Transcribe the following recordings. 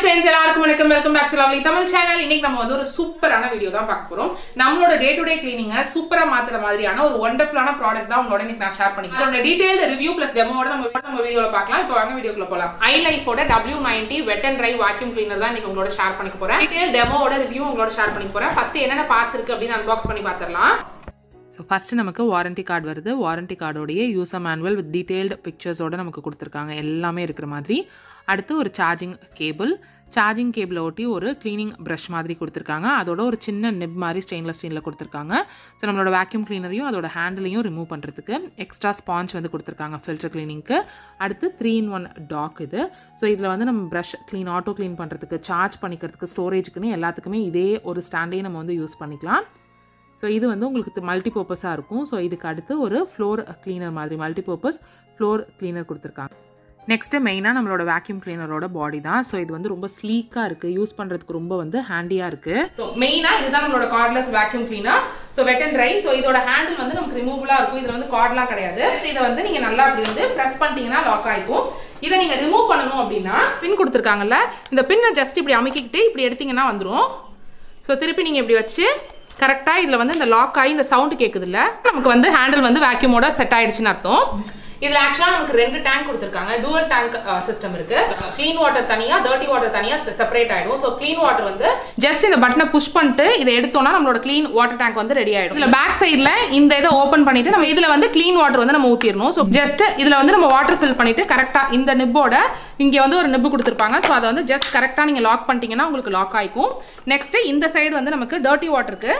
friends எல்லாருக்கும் வணக்கம் welcome back to lovely Tamil channel இன்னைக்கு நம்ம வந்து ஒரு சூப்பரான வீடியோ தான் பார்க்க போறோம் நம்மளோட டே டு டே கிளீனிங்கை சூப்பரா மாத்துற மாதிரியான ஒரு ஒண்டர்ஃபுல்லான ப்ராடக்ட் தான் உங்களோட இன்னைக்கு நான் ஷேர் பண்ணிக்கிறேன் அதோட டீடைல் ரிவ்யூ பிளஸ் டெமோட நம்ம நம்ம வீடியோல பார்க்கலாம் இப்போ வாங்க வீடியோக்குள்ள போலாம் ஐ லைஃபோட W ninety wet and dry vacuum cleaner தான் இன்னைக்கு உங்களோட ஷேர் பண்ணிக்க போறேன் டீடைல் டெமோட ரிவ்யூ உங்களோட ஷேர் பண்ணிக்க போறேன் ஃபர்ஸ்ட் என்னென்ன பார்ட்ஸ் இருக்கு அப்படின்னு அன்பாக்ஸ் பண்ணி பார்த்துடலாம் ஸோ ஃபஸ்ட்டு நமக்கு வாரண்டி கார்டு வருது வாரண்டி கார்டோடைய யூசர் மேனுவல் வித் டீட்டெயில்டு பிக்சர்ஸோட நமக்கு கொடுத்துருக்காங்க எல்லாமே இருக்கிற மாதிரி அடுத்து ஒரு சார்ஜிங் கேபிள் சார்ஜிங் கேபிளை ஒட்டி ஒரு க்ளீனிங் ப்ரஷ் மாதிரி கொடுத்துருக்காங்க அதோட ஒரு சின்ன நிப் மாதிரி ஸ்டெயின்லெஸ் ஸ்டீலில் கொடுத்துருக்காங்க ஸோ நம்மளோட வேக்யூம் க்ளீனரையும் அதோட ஹேண்டிலையும் ரிமூவ் பண்ணுறதுக்கு எக்ஸ்ட்ரா ஸ்பாஞ்ச் வந்து கொடுத்துருக்காங்க ஃபில்டர் க்ளீனிங்க்கு அடுத்து த்ரீ இன் ஒன் டாக் இது ஸோ இதில் வந்து நம்ம ப்ரஷ் க்ளீன் ஆட்டோ க்ளீன் பண்ணுறதுக்கு சார்ஜ் பண்ணிக்கிறதுக்கு ஸ்டோரேஜுக்குன்னு எல்லாத்துக்குமே இதே ஒரு ஸ்டாண்டே நம்ம வந்து யூஸ் பண்ணிக்கலாம் ஸோ இது வந்து உங்களுக்கு மல்டி பர்பஸாக இருக்கும் ஸோ இதுக்கு அடுத்து ஒரு ஃப்ளோர் க்ளீனர் மாதிரி மல்டி பர்பஸ் ஃப்ளோர் க்ளீனர் கொடுத்துருக்காங்க நெக்ஸ்ட்டு மெயினாக நம்மளோட வேக்யூம் கிளீனரோட பாடி தான் ஸோ இது வந்து ரொம்ப ஸ்லீக்காக இருக்குது யூஸ் பண்ணுறதுக்கு ரொம்ப வந்து ஹேண்டியாக இருக்குது ஸோ மெயினா இதுதான் நம்மளோட cordless vacuum cleaner so wet and dry so இதோட ஹேண்டில் வந்து நமக்கு ரிமூவலா இருக்கும் இதுல வந்து கார்ட்லாம் கிடையாது ஸோ இதை வந்து நீங்க நல்லா அப்படி வந்து ப்ரெஸ் பண்ணிட்டீங்கன்னா லாக் ஆயிக்கும் இதை நீங்க ரிமூவ் பண்ணணும் அப்படின்னா பின் கொடுத்துருக்காங்கல்ல இந்த பின்னை ஜஸ்ட் இப்படி அமைக்கிக்கிட்டு இப்படி எடுத்தீங்கன்னா வந்துரும் ஸோ திருப்பி நீங்க இப்படி வச்சு கரெக்டாக இதில் வந்து இந்த லாக் ஆகி இந்த சவுண்டு கேட்குதுல்ல நமக்கு வந்து ஹேண்டில் வந்து வேக்யூமோட செட் ஆயிடுச்சுன்னு அர்த்தம் இதுல ஆக்சுவலா நமக்கு ரெண்டு டேங்க் கொடுத்துருக்காங்க டூவல் டேங்க் சிஸ்டம் இருக்கு க்ளீன் வாட்டர் தனியா டர்ட்டி வாட்டர் தனியா செப்பரேட் ஆயிடும் ஸோ க்ளீன் வாட்டர் வந்து ஜஸ்ட் இந்த பட்டனை புஷ் பண்ணிட்டு இதை எடுத்தோம்னா நம்மளோட க்ளீன் வாட்டர் டேங்க் வந்து ரெடி ஆயிடும் இதுல பேக் சைடில் இந்த இதை ஓப்பன் பண்ணிட்டு நம்ம இதுல வந்து க்ளீன் வாட்டர் வந்து நம்ம ஊத்திடணும் ஸோ ஜஸ்ட் இதுல வந்து நம்ம வாட்டர் ஃபில் பண்ணிட்டு கரெக்டா இந்த நிப்போட இங்க வந்து ஒரு நிப்பு கொடுத்துருப்பாங்க ஸோ அதை வந்து ஜஸ்ட் கரெக்டா நீங்க லாக் பண்ணிட்டீங்கன்னா உங்களுக்கு லாக் ஆயிக்கும் நெக்ஸ்ட் இந்த சைடு வந்து நமக்கு டர்ட்டி வாட்டருக்கு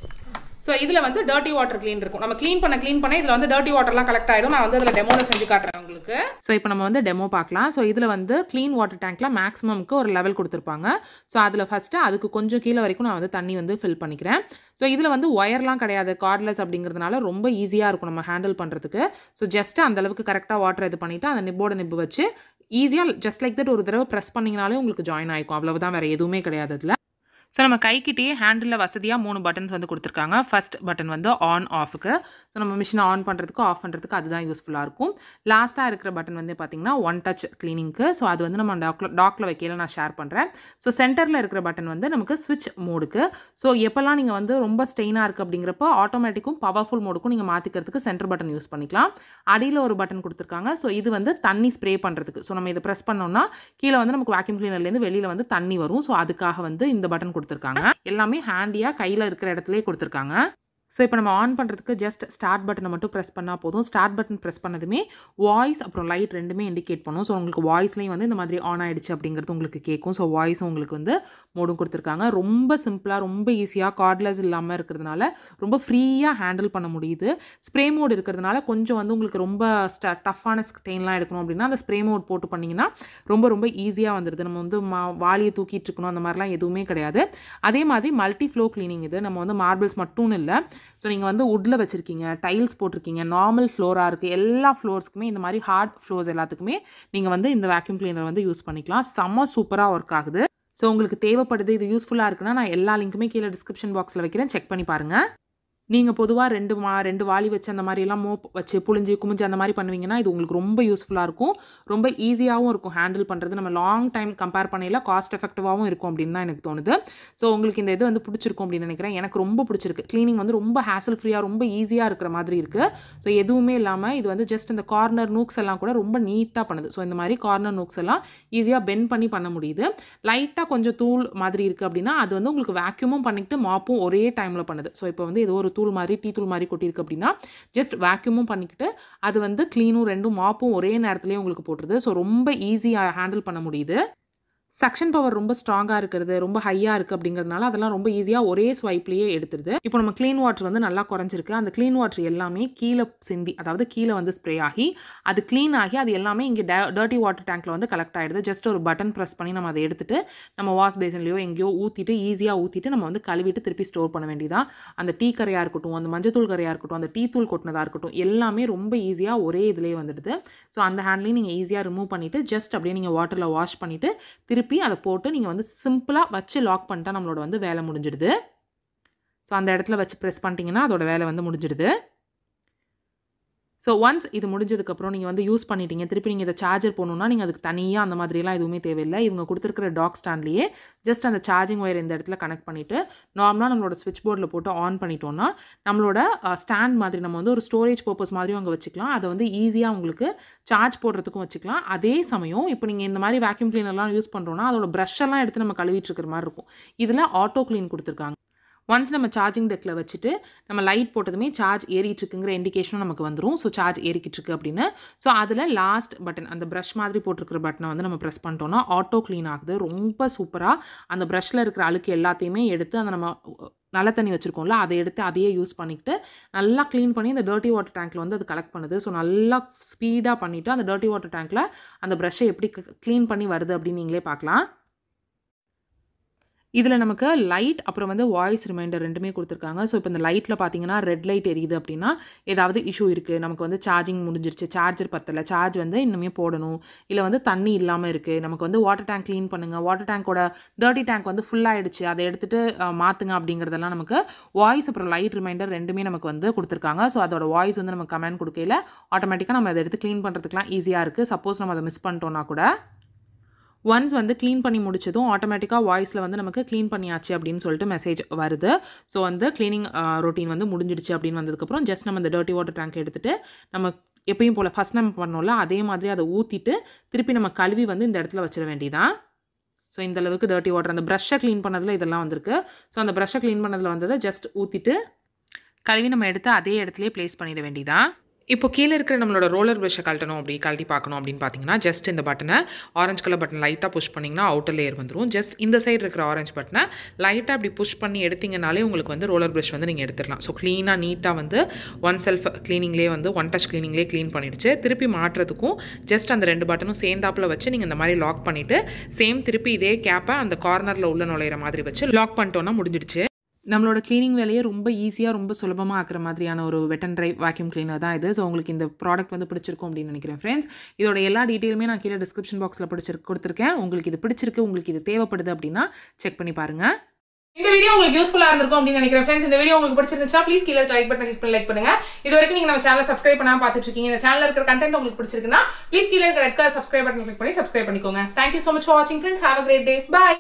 ஸோ இதில் வந்து டர்ட்டி வாட்டர் க்ளீன் இருக்கும் நம்ம க்ளீன் பண்ண க்ளீன் பண்ண இதில் வந்து டர்ட்டி வாட்டர்லாம் கலெக்ட் ஆகிடும் நான் வந்து அதில் டெமோவில் செஞ்சு காட்டுறேன் உங்களுக்கு ஸோ இப்போ நம்ம வந்து டெமோ பார்க்கலாம் ஸோ இதில் வந்து க்ளீன் வாட்டர் டேங்க்கில் மேக்ஸிமம்க்கு ஒரு லெவல் கொடுத்துருப்பாங்க ஸோ அதில் ஃபஸ்ட்டு அதுக்கு கொஞ்சம் கீழே வரைக்கும் நான் வந்து தண்ணி வந்து ஃபில் பண்ணிக்கிறேன் ஸோ இதில் வந்து ஒயர்லாம் கிடையாது கார்ட்லெஸ் அப்படிங்கிறதுனால ரொம்ப ஈஸியாக இருக்கும் நம்ம ஹேண்டில் பண்ணுறதுக்கு ஸோ ஜஸ்ட் அந்த அளவுக்கு கரெக்டாக வாட்டர் இது பண்ணிவிட்டு அந்த நிப்போட நிப்பு வச்சு ஈஸியாக ஜஸ்ட் லைக் தட் ஒரு தடவை ப்ரெஸ் பண்ணிங்கனாலே உங்களுக்கு ஜாயின் ஆகிக்கும் அவ்வளவுதான் வேறு எதுவுமே கிடையாது அதில் ஸோ நம்ம கைக்கிட்டேயே ஹேண்டில் வசதியாக மூணு பட்டன்ஸ் வந்து கொடுத்துருக்காங்க ஃபர்ஸ்ட் பட்டன் வந்து ஆன் ஆஃபுக்கு ஸோ நம்ம மிஷினை ஆன் பண்ணுறதுக்கு ஆஃப் பண்ணுறதுக்கு அதுதான் யூஸ்ஃபுல்லாக இருக்கும் லாஸ்ட்டாக இருக்கிற பட்டன் வந்து பார்த்திங்கன்னா ஒன் டச் க்ளீனிங்க்கு ஸோ அது வந்து நம்ம டாக்ல டாக்ல வைக்கையில் நான் ஷேர் பண்ணுறேன் ஸோ சென்டரில் இருக்கிற பட்டன் வந்து நமக்கு ஸ்விட்ச் மோடுக்கு ஸோ எப்போல்லாம் நீங்கள் வந்து ரொம்ப ஸ்டெயினாக இருக்குது அப்படிங்கிறப்போ ஆட்டோமேட்டிக்கும் பவர்ஃபுல் மோடுக்கும் நீங்கள் மாற்றிக்கிறதுக்கு சென்டர் பட்டன் யூஸ் பண்ணிக்கலாம் அடியில் ஒரு பட்டன் கொடுத்துருக்காங்க ஸோ இது வந்து தண்ணி ஸ்ப்ரே பண்ணுறதுக்கு ஸோ நம்ம இதை ப்ரெஸ் பண்ணோம்னா கீழே வந்து நமக்கு வேக்யூம் கிளீனர்லேருந்து வெளியில் வந்து தண்ணி வரும் ஸோ அதுக்காக வந்து இந்த பட்டன் கொடுத்துருக்காங்க எல்லாமே ஹேண்டியாக கையில் இருக்கிற இடத்துலயே கொடுத்துருக்காங்க ஸோ இப்போ நம்ம ஆன் பண்ணுறதுக்கு ஜஸ்ட் ஸ்டார்ட் பட்டனை மட்டும் ப்ரெஸ் பண்ணால் போதும் ஸ்டார்ட் பட்டன் ப்ரெஸ் பண்ணதுமே வாய்ஸ் அப்புறம் லைட் ரெண்டுமே இண்டிகேட் பண்ணும் ஸோ உங்களுக்கு வாய்ஸ்லேயும் வந்து இந்த மாதிரி ஆன் ஆயிடுச்சு அப்படிங்கிறது உங்களுக்கு கேட்கும் ஸோ வாய்ஸும் உங்களுக்கு வந்து மோடும் கொடுத்துருக்காங்க ரொம்ப சிம்பிளாக ரொம்ப ஈஸியாக கார்ட்லெஸ் இல்லாமல் இருக்கிறதுனால ரொம்ப ஃப்ரீயாக ஹேண்டில் பண்ண முடியுது ஸ்ப்ரே மோட் இருக்கிறதுனால கொஞ்சம் வந்து உங்களுக்கு ரொம்ப ஸ்ட டஃப்பான ஸ்டெயின்லாம் எடுக்கணும் அப்படின்னா அந்த ஸ்ப்ரே மோட் போட்டு பண்ணிங்கன்னா ரொம்ப ரொம்ப ஈஸியாக வந்துடுது நம்ம வந்து மா வாலியை தூக்கிட்டு இருக்கணும் அந்த மாதிரிலாம் எதுவுமே கிடையாது அதே மாதிரி மல்டி ஃப்ளோ க்ளீனிங் இது நம்ம வந்து மார்பிள்ஸ் மட்டும் இல்லை ஸோ நீங்கள் வந்து வுட்டில் வச்சுருக்கீங்க டைல்ஸ் போட்டிருக்கீங்க நார்மல் ஃப்ளோராக இருக்குது எல்லா ஃப்ளோர்ஸ்க்குமே இந்த மாதிரி ஹார்ட் ஃப்ளோர்ஸ் எல்லாத்துக்குமே நீங்கள் வந்து இந்த வேக்யூம் கிளீனர் வந்து யூஸ் பண்ணிக்கலாம் செம்ம சூப்பராக ஒர்க் ஆகுது ஸோ உங்களுக்கு தேவைப்படுது இது யூஸ்ஃபுல்லாக இருக்குன்னா நான் எல்லா லிங்க்குமே கீழே டிஸ்கிரிப்ஷன் பாக்ஸில் வைக்கிறேன் செக் பண்ணி பாருங்கள் நீங்கள் பொதுவாக ரெண்டு மா ரெண்டு வாளி வச்சு அந்த மாதிரிலாம் மோப் வச்சு புளிஞ்சு குமிஞ்சு அந்த மாதிரி பண்ணுவீங்கன்னா இது உங்களுக்கு ரொம்ப யூஸ்ஃபுல்லாக இருக்கும் ரொம்ப ஈஸியாகவும் இருக்கும் ஹேண்டில் பண்ணுறது நம்ம லாங் டைம் கம்பேர் பண்ணையில் காஸ்ட் எஃபெக்டிவாகவும் இருக்கும் அப்படின்னு தான் எனக்கு தோணுது ஸோ உங்களுக்கு இந்த இது வந்து பிடிச்சிருக்கும் அப்படின்னு நினைக்கிறேன் எனக்கு ரொம்ப பிடிச்சிருக்கு க்ளீனிங் வந்து ரொம்ப ஹேசல் ஃப்ரீயாக ரொம்ப ஈஸியாக இருக்கிற மாதிரி இருக்குது ஸோ எதுவுமே இல்லாமல் இது வந்து ஜஸ்ட் இந்த கார்னர் நூக்ஸ் எல்லாம் கூட ரொம்ப நீட்டாக பண்ணுது ஸோ இந்த மாதிரி கார்னர் நூக்ஸ் எல்லாம் ஈஸியாக பெண்ட் பண்ணி பண்ண முடியுது லைட்டாக கொஞ்சம் தூள் மாதிரி இருக்குது அப்படின்னா அது வந்து உங்களுக்கு வேக்யூமும் பண்ணிக்கிட்டு மாப்பும் ஒரே டைமில் பண்ணுது ஸோ இப்போ வந்து ஏதோ ஒரு தூள் மாதிரி டீ தூள் மாதிரி கொட்டியிருக்கு அப்படின்னா ஜஸ்ட் வேக்யூமும் பண்ணிக்கிட்டு அது வந்து க்ளீனும் ரெண்டும் மாப்பும் ஒரே நேரத்துலேயே உங்களுக்கு போட்டுருது ஸோ ரொம்ப ஈஸியாக ஹேண்டில் பண்ண முடியுது சக்ஷன் பவர் ரொம்ப ஸ்ட்ராங்காக இருக்கிறது ரொம்ப ஹையாக இருக்குது அப்படிங்கிறதுனால அதெல்லாம் ரொம்ப ஈஸியாக ஒரே ஸ்வைப்லேயே எடுத்துருது இப்போ நம்ம க்ளீன் வாட்டர் வந்து நல்லா குறைஞ்சிருக்கு அந்த க்ளீன் வாட்டர் எல்லாமே கீழே சிந்தி அதாவது கீழே வந்து ஸ்ப்ரே ஆகி அது க்ளீன் ஆகி அது எல்லாமே இங்கே டர்ட்டி வாட்டர் டேங்க்கில் வந்து கலெக்ட் ஆகிடுது ஜஸ்ட் ஒரு பட்டன் ப்ரெஸ் பண்ணி நம்ம அதை எடுத்துட்டு நம்ம வாஷ் பேசன்லையோ எங்கேயோ ஊற்றிட்டு ஈஸியாக ஊற்றிட்டு நம்ம வந்து கழுவிட்டு திருப்பி ஸ்டோர் பண்ண வேண்டியதான் அந்த டீ கரையாக இருக்கட்டும் அந்த மஞ்சத்தூள் கரையாக இருக்கட்டும் அந்த டீ தூள் கொட்டினதாக இருக்கட்டும் எல்லாமே ரொம்ப ஈஸியாக ஒரே இதிலே வந்துடுது ஸோ அந்த ஹேண்ட்லையும் நீங்கள் ஈஸியாக ரிமூவ் பண்ணிவிட்டு ஜஸ்ட் அப்படியே நீங்கள் வாட்டரில் வாஷ் பண்ணிவிட்டு திருப்பி அதை போட்டு நீங்கள் வந்து சிம்பிளாக வச்சு லாக் பண்ணிட்டா நம்மளோட வந்து வேலை முடிஞ்சிடுது ஸோ அந்த இடத்துல வச்சு ப்ரெஸ் பண்ணிட்டீங்கன்னா அதோட வேலை வந்து முடிஞ்சிடுது ஸோ ஒன்ஸ் இது முடிஞ்சதுக்கப்புறம் நீங்கள் வந்து யூஸ் பண்ணிட்டீங்க திருப்பி நீங்கள் இதை சார்ஜர் போகணுன்னா நீங்கள் அதுக்கு தனியாக அந்த மாதிரிலாம் எதுவுமே தேவையில்லை இவங்க கொடுத்துருக்கிற டாக் ஸ்டாண்ட்லேயே ஜஸ்ட் அந்த சார்ஜிங் ஒயர் இந்த இடத்துல கனெக்ட் பண்ணிவிட்டு நார்மலாக நம்மளோட ஸ்விட்ச் போர்டில் போட்டு ஆன் பண்ணிட்டோம்னா நம்மளோட ஸ்டாண்ட் மாதிரி நம்ம வந்து ஒரு ஸ்டோரேஜ் பர்பஸ் மாதிரியும் அங்கே வச்சுக்கலாம் அதை வந்து ஈஸியாக உங்களுக்கு சார்ஜ் போடுறதுக்கும் வச்சுக்கலாம் அதே சமயம் இப்போ நீங்கள் இந்த மாதிரி வேக்யூம் கிளீனர்லாம் யூஸ் பண்ணுறோன்னா அதோட ப்ரஷ் எல்லாம் எடுத்து நம்ம கழுவிட்டு இருக்கிற மாதிரி இருக்கும் இதில் ஆட்டோ க்ளீன் கொடுத்துருக்காங்க ஒன்ஸ் நம்ம சார்ஜிங் டெக்கில் வச்சுட்டு நம்ம லைட் போட்டதுமே சார்ஜ் ஏறிட்டு இருக்குங்கிற இண்டிகேஷனும் நமக்கு வந்துடும் ஸோ சார்ஜ் ஏறிக்கிட்டு இருக்கு அப்படின்னு ஸோ அதில் லாஸ்ட் பட்டன் அந்த ப்ரஷ் மாதிரி போட்டிருக்கிற பட்டனை வந்து நம்ம ப்ரெஸ் பண்ணிட்டோம்னா ஆட்டோ க்ளீன் ஆகுது ரொம்ப சூப்பராக அந்த ப்ரஷ்ஷில் இருக்கிற அழுக்கு எல்லாத்தையுமே எடுத்து அந்த நம்ம நல்ல தண்ணி வச்சுருக்கோம்ல அதை எடுத்து அதையே யூஸ் பண்ணிக்கிட்டு நல்லா க்ளீன் பண்ணி அந்த டர்ட்டி வாட்டர் டேங்க்கில் வந்து அது கலெக்ட் பண்ணுது ஸோ நல்லா ஸ்பீடாக பண்ணிவிட்டு அந்த டர்ட்டி வாட்டர் டேங்க்கில் அந்த ப்ரஷ்ஷை எப்படி க்ளீன் பண்ணி வருது அப்படின்னு நீங்களே பார்க்கலாம் இதில் நமக்கு லைட் அப்புறம் வந்து வாய்ஸ் ரிமைண்டர் ரெண்டுமே கொடுத்துருக்காங்க ஸோ இப்போ இந்த லைட்டில் பார்த்தீங்கன்னா ரெட் லைட் எரியுது அப்படின்னா ஏதாவது இஷ்யூ இருக்குது நமக்கு வந்து சார்ஜிங் முடிஞ்சிருச்சு சார்ஜர் பத்தலை சார்ஜ் வந்து இன்னுமே போடணும் இல்லை வந்து தண்ணி இல்லாமல் இருக்குது நமக்கு வந்து வாட்டர் டேங்க் க்ளீன் பண்ணுங்கள் வாட்டர் டேங்கோட டர்ட்டி டேங்க் வந்து ஃபுல் ஆயிடுச்சு அதை எடுத்துகிட்டு மாற்றுங்க அப்படிங்கிறதெல்லாம் நமக்கு வாய்ஸ் அப்புறம் லைட் ரிமைண்டர் ரெண்டுமே நமக்கு வந்து கொடுத்துருக்காங்க ஸோ அதோட வாய்ஸ் வந்து நம்ம கமெண்ட் கொடுக்கையில ஆட்டோமேட்டிக்காக நம்ம அதை எடுத்து க்ளீன் பண்ணுறதுக்குலாம் ஈஸியாக இருக்குது சப்போஸ் நம்ம அதை மிஸ் பண்ணிட்டோம்னா கூட ஒன்ஸ் வந்து க்ளீன் பண்ணி முடிச்சதும் ஆட்டோமேட்டிக்காக வாய்ஸில் வந்து நமக்கு க்ளீன் பண்ணியாச்சு அப்படின்னு சொல்லிட்டு மெசேஜ் வருது ஸோ வந்து க்ளீனிங் ரொட்டீன் வந்து முடிஞ்சிடுச்சு அப்படின்னு வந்ததுக்கப்புறம் ஜஸ்ட் நம்ம இந்த டர்ட்டி வாட்டர் டேங்க் எடுத்துகிட்டு நம்ம எப்பயும் போல் ஃபஸ்ட் நம்ம பண்ணோம்ல அதே மாதிரி அதை ஊற்றிட்டு திருப்பி நம்ம கழுவி வந்து இந்த இடத்துல வச்சிட வேண்டியதான் ஸோ இந்த அளவுக்கு டர்ட்டி வாட்டர் அந்த ப்ரஷ்ஷை க்ளீன் பண்ணதில் இதெல்லாம் வந்திருக்கு ஸோ அந்த ப்ரஷ்ஷை க்ளீன் பண்ணதில் வந்ததை ஜஸ்ட் ஊற்றிட்டு கழுவி நம்ம எடுத்து அதே இடத்துலையே ப்ளேஸ் பண்ணிட வேண்டியதான் இப்போ கீழே இருக்கிற நம்மளோட ரோலர் ப்ரஷ்ஷை கழட்டணும் அப்படி கழட்டி பார்க்கணும் அப்படின்னு பார்த்தீங்கன்னா ஜஸ்ட் இந்த பட்டனை ஆரஞ்சு கலர் பட்டன் லைட்டாக புஷ் பண்ணிங்கன்னா அவுட்டர் லேயர் வந்துடும் ஜஸ்ட் இந்த சைடு இருக்கிற ஆரஞ்சு பட்டனை லைட்டாக அப்படி புஷ் பண்ணி எடுத்தீங்கனாலே உங்களுக்கு வந்து ரோலர் ப்ரஷ் வந்து நீங்கள் எடுத்துடலாம் ஸோ க்ளீனாக நீட்டாக வந்து ஒன் செல்ஃப் க்ளீனிங்லேயே வந்து ஒன் டச் க்ளீனிங்லேயே க்ளீன் பண்ணிடுச்சு திருப்பி மாட்டுறதுக்கும் ஜஸ்ட் அந்த ரெண்டு பட்டனும் சேர்ந்தாப்பில் வச்சு நீங்கள் இந்த மாதிரி லாக் பண்ணிவிட்டு சேம் திருப்பி இதே கேப்பை அந்த கார்னரில் உள்ள நுழையிற மாதிரி வச்சு லாக் பண்ணிட்டோன்னா முடிஞ்சிடுச்சு நம்மளோட க்ளீனிங் வேலையை ரொம்ப ஈஸியாக ரொம்ப சுலபமாக ஆக்குற மாதிரியான ஒரு wet and dry vacuum cleaner தான் இது ஸோ உங்களுக்கு இந்த ப்ராடக்ட் வந்து பிடிச்சிருக்கும் அப்படின்னு நினைக்கிறேன் ஃப்ரெண்ட்ஸ் இதோட எல்லா டீட்டெயிலுமே நான் கீழே டிஸ்கிரிப்ஷன் பாக்ஸில் பிடிச்சிருக்கு கொடுத்துருக்கேன் உங்களுக்கு இது பிடிச்சிருக்கு உங்களுக்கு இது தேவைப்படுது அப்படின்னா செக் பண்ணி பாருங்கள் இந்த வீடியோ உங்களுக்கு யூஸ்ஃபுல்லா இருந்திருக்கும் அப்படின்னு நினைக்கிறேன் ஃப்ரெண்ட்ஸ் இந்த வீடியோ உங்களுக்கு பிடிச்சிருந்துச்சுன்னா ப்ளீஸ் கீழே லைக் பட்டன் கிளிக் பண்ணி லைக் பண்ணுங்க இது வரைக்கும் நீங்க நம்ம சேனலை சப்ஸ்கிரைப் பண்ணாம பார்த்துட்டு இருக்கீங்க இந்த சேனல்ல இருக்கிற கண்டென்ட் உங்களுக்கு பிடிச்சிருக்குன்னா ப்ளீஸ் கீழே இருக்கிற red colour subscribe button click பண்ணி சப்ஸ்கிரைப் பண்ணிக்கோங்க thank you so much for watching friends have a great day bye